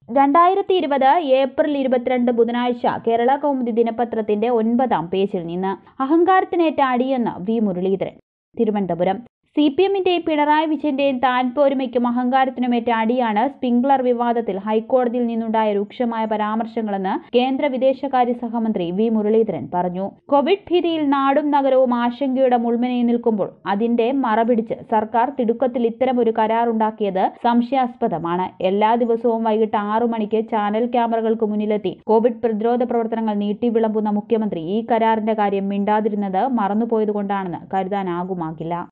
രണ്ടായിരത്തി ഇരുപത് ഏപ്രിൽ ഇരുപത്തിരണ്ട് ബുധനാഴ്ച കേരള കൗമുദി ദിനപത്രത്തിന്റെ ഒൻപതാം പേജിൽ നിന്ന് അഹങ്കാരത്തിനേറ്റ അടിയെന്ന് V Muraleedharan Thiruvananthapuram C P എമ്മിന്റെയും പിണറായി വിജയന്റെയും താൻപോരിമയ്ക്കും അഹങ്കാരത്തിനുമേറ്റ അടിയാണ് സ്പിംഗ്ലർ വിവാദത്തിൽ ഹൈക്കോടതിയിൽ നിന്നുണ്ടായ രൂക്ഷമായ പരാമർശങ്ങളെന്ന് കേന്ദ്ര വിദേശകാര്യ സഹമന്ത്രി വി മുരളീധരൻ പറഞ്ഞു കോവിഡ് ഭീതിയിൽ നാടും നഗരവും ആശങ്കയുടെ മുൾമുനയിൽ നിൽക്കുമ്പോൾ അതിന്റെ മറപിടിച്ച് സർക്കാർ തിടുക്കത്തിൽ ഇത്തരമൊരു കരാറുണ്ടാക്കിയത് സംശയാസ്പദമാണ് എല്ലാ ദിവസവും വൈകിട്ട് ആറു മണിക്ക് ചാനൽ ക്യാമറകൾക്ക് മുന്നിലെത്തി കോവിഡ് പ്രതിരോധ പ്രവർത്തനങ്ങൾ നീട്ടിവിളമ്പുന്ന മുഖ്യമന്ത്രി ഈ കരാറിന്റെ കാര്യം മിണ്ടാതിരുന്നത് മറന്നുപോയതുകൊണ്ടാണെന്ന് കരുതാനാകുമാകില്ല